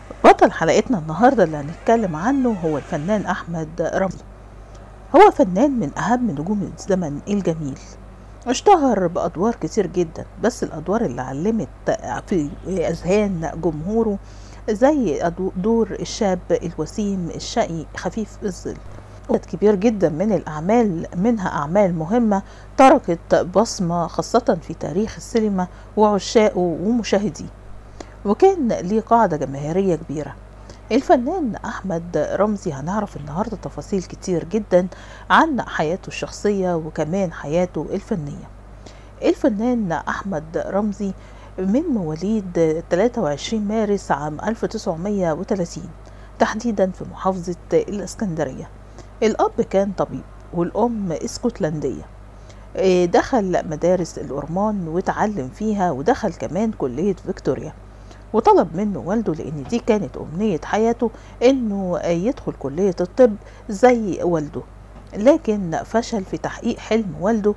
بطل حلقتنا النهاردة اللي هنتكلم عنه هو الفنان أحمد رمزي هو فنان من أهم نجوم الزمن الجميل اشتهر بأدوار كتير جدا بس الأدوار اللي علمت في أذهان جمهوره زي أدو- دور الشاب الوسيم الشقي خفيف الظل عدد كبير جدا من الأعمال منها أعمال مهمة تركت بصمة خاصة في تاريخ السينما وعشاقه ومشاهديه وكان ليه قاعدة جماهيرية كبيرة الفنان أحمد رمزي هنعرف النهاردة تفاصيل كتير جدا عن حياته الشخصية وكمان حياته الفنية الفنان أحمد رمزي من مواليد 23 مارس عام 1930 تحديدا في محافظة الإسكندرية الأب كان طبيب والأم اسكتلندية إيه، دخل مدارس الأورمان وتعلم فيها ودخل كمان كلية فيكتوريا وطلب منه والده لأن دي كانت أمنية حياته إنه يدخل كلية الطب زي والده لكن فشل في تحقيق حلم والده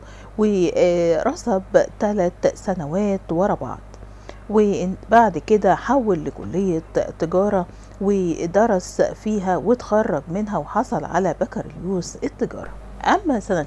ورسب ثلاث سنوات ورا بعض وبعد كده حول لكلية تجارة ودرس فيها وتخرج منها وحصل على بكالوريوس التجارة أما سنة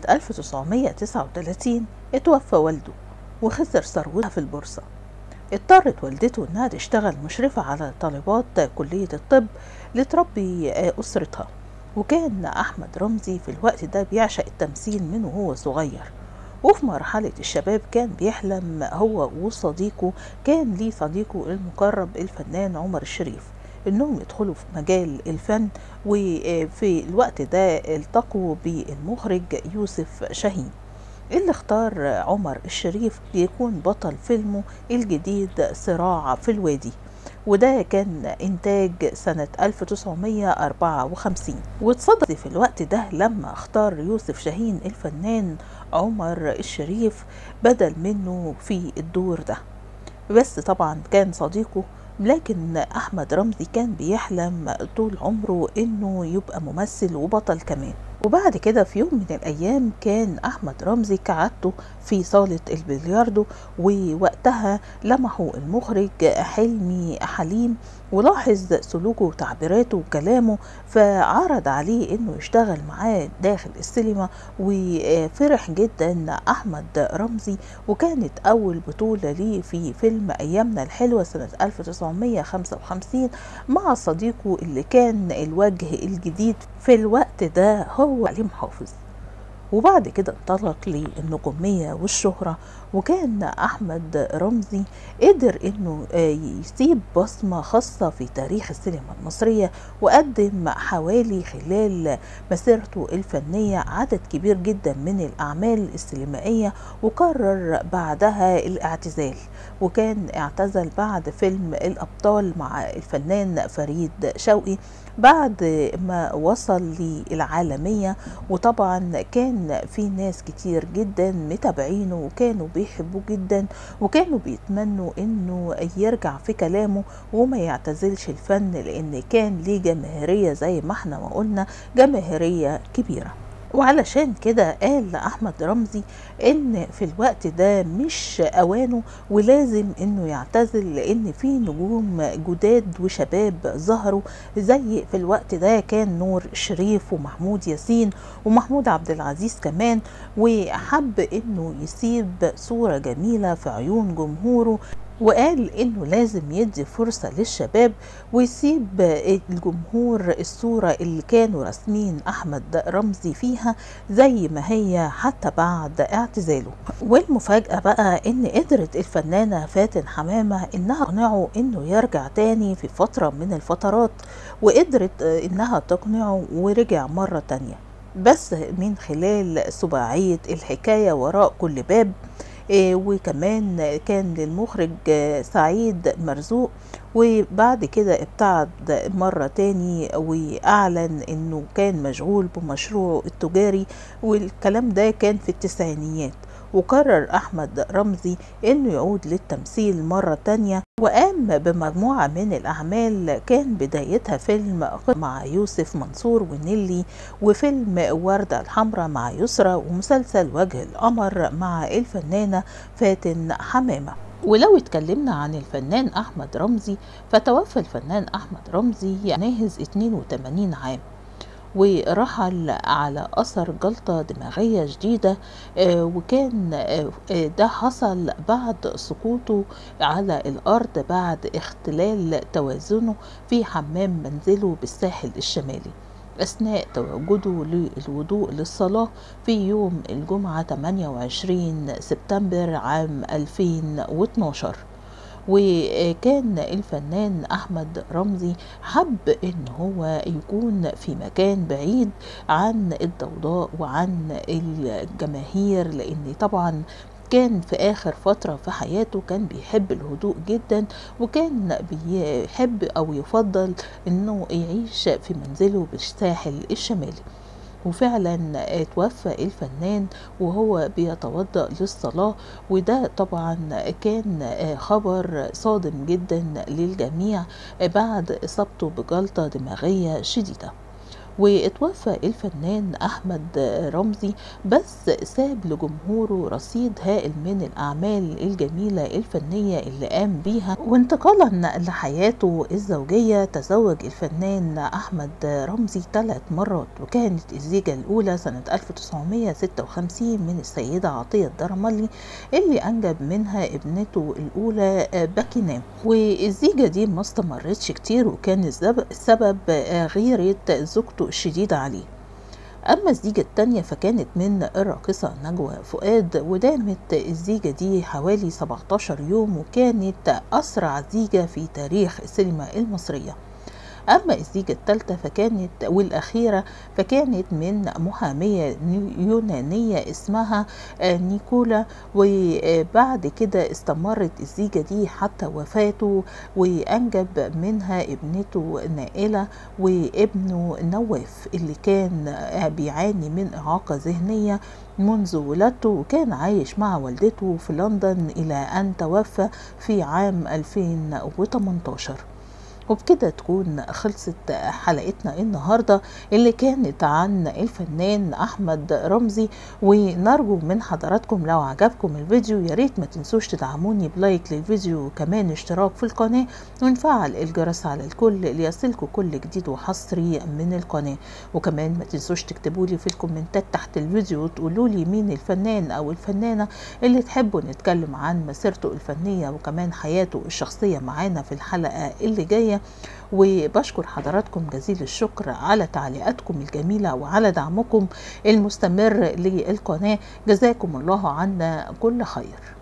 1939 اتوفى والده وخسر ثروتها في البورصة اضطرت والدته انها تشتغل مشرفة على طالبات كلية الطب لتربي آه، أسرتها وكان أحمد رمزي في الوقت ده بيعشق التمثيل من وهو صغير وفي مرحلة الشباب كان بيحلم هو وصديقه كان ليه صديقه المقرب الفنان عمر الشريف انهم يدخلوا في مجال الفن وفي الوقت ده التقوا بالمخرج يوسف شاهين اللي اختار عمر الشريف ليكون بطل فيلمه الجديد صراع في الوادي وده كان إنتاج سنة 1954 واتصدر في الوقت ده لما اختار يوسف شاهين الفنان عمر الشريف بدل منه في الدور ده بس طبعا كان صديقه لكن أحمد رمزي كان بيحلم طول عمره إنه يبقى ممثل وبطل كمان وبعد كده في يوم من الأيام كان أحمد رمزي كعادته في صالة البلياردو ووقتها لمحه المخرج حلمي حليم ولاحظ سلوكه وتعبيراته وكلامه فعرض عليه انه يشتغل معاه داخل السينما وفرح جدا احمد رمزي وكانت اول بطولة ليه في فيلم ايامنا الحلوة سنة 1955 مع صديقه اللي كان الوجه الجديد في الوقت ده هو علي محافظ وبعد كده انطلق للنجومية والشهرة وكان أحمد رمزي قدر إنه آه، يسيب بصمة خاصة في تاريخ السينما المصرية وقدم حوالي خلال مسيرته الفنية عدد كبير جدا من الأعمال السينمائية وقرر بعدها الاعتزال وكان اعتزل بعد فيلم الأبطال مع الفنان فريد شوقي بعد ما وصل للعالمية وطبعا كان في ناس كتير جدا متابعينه وكانوا بيحبوه جدا وكانوا بيتمنوا انه يرجع في كلامه وما يعتزلش الفن لان كان ليه جماهيرية زي ما احنا ما قلنا جماهيرية كبيرة وعلشان كده قال احمد رمزي ان في الوقت ده مش اوانه ولازم انه يعتزل لان في نجوم جداد وشباب ظهروا زي في الوقت ده كان نور الشريف ومحمود ياسين ومحمود عبد العزيز كمان وحب انه يسيب صورة جميلة في عيون جمهوره وقال انه لازم يدي فرصة للشباب ويسيب الجمهور الصورة اللي كانوا راسمين احمد رمزي فيها زي ما هي حتى بعد اعتزاله والمفاجأة بقى ان قدرت الفنانة فاتن حمامة انها تقنعه انه يرجع تاني في فترة من الفترات وقدرت انها تقنعه ورجع مرة تانية بس من خلال سباعية الحكاية وراء كل باب إيه، وكمان كان للمخرج آه، سعيد مرزوق وبعد كده ابتعد مرة تاني وأعلن إنه كان مشغول بمشروعه التجاري والكلام ده كان في التسعينيات وقرر أحمد رمزي إنه يعود للتمثيل مرة تانية وقام بمجموعة من الأعمال كان بدايتها فيلم مع يوسف منصور ونيلي وفيلم وردة الحمراء مع يسرى ومسلسل وجه القمر مع الفنانة فاتن حمامة ولو اتكلمنا عن الفنان أحمد رمزي فتوفى الفنان أحمد رمزي ناهز 82 عام ورحل على أثر جلطة دماغية جديدة آه، وكان آه، آه، ده حصل بعد سقوطه على الأرض بعد اختلال توازنه في حمام منزله بالساحل الشمالي أثناء تواجده للوضوء للصلاة في يوم الجمعة 28 سبتمبر عام 2012 وكان الفنان أحمد رمزي حب إن هو يكون في مكان بعيد عن الضوضاء وعن الجماهير لأن طبعا كان في آخر فترة في حياته كان بيحب الهدوء جدا وكان بيحب أو يفضل إنه يعيش في منزله بالساحل الشمالي وفعلا توفى الفنان وهو بيتوضأ للصلاة وده طبعا كان خبر صادم جدا للجميع بعد إصابته بجلطة دماغية شديدة واتوفى الفنان أحمد رمزي بس ساب لجمهوره رصيد هائل من الأعمال الجميلة الفنية اللي قام بيها وانتقالا لحياته الزوجية تزوج الفنان أحمد رمزي ثلاث مرات وكانت الزيجة الأولى سنة 1956 من السيدة عطية الدرملي اللي أنجب منها ابنته الأولى باكينام والزيجة دي ما استمرتش كتير وكان السبب غيرة زوجته الشديدة عليه أما الزيجة التانية فكانت من الراقصة نجوى فؤاد ودامت الزيجة دي حوالي 17 يوم وكانت أسرع زيجة في تاريخ السينما المصرية أما الزيجة الثالثة فكانت والأخيرة فكانت من محامية يونانية اسمها نيكولا وبعد كده استمرت الزيجة دي حتى وفاته وأنجب منها ابنته نائلة وابنه نواف اللي كان بيعاني من إعاقة ذهنية منذ ولادته وكان عايش مع والدته في لندن إلى أن توفى في عام 2018 وبكده تكون خلصت حلقتنا النهاردة اللي كانت عن الفنان أحمد رمزي ونرجو من حضراتكم لو عجبكم الفيديو ياريت ما تنسوش تدعموني بلايك للفيديو وكمان اشتراك في القناة ونفعل الجرس على الكل ليصلكم كل جديد وحصري من القناة وكمان ما تنسوش تكتبولي في الكومنتات تحت الفيديو وتقولوا لي مين الفنان أو الفنانة اللي تحبوا نتكلم عن مسيرته الفنية وكمان حياته الشخصية معانا في الحلقة اللي جاية وبشكر حضراتكم جزيل الشكر على تعليقاتكم الجميلة وعلى دعمكم المستمر للقناة جزاكم الله عنا كل خير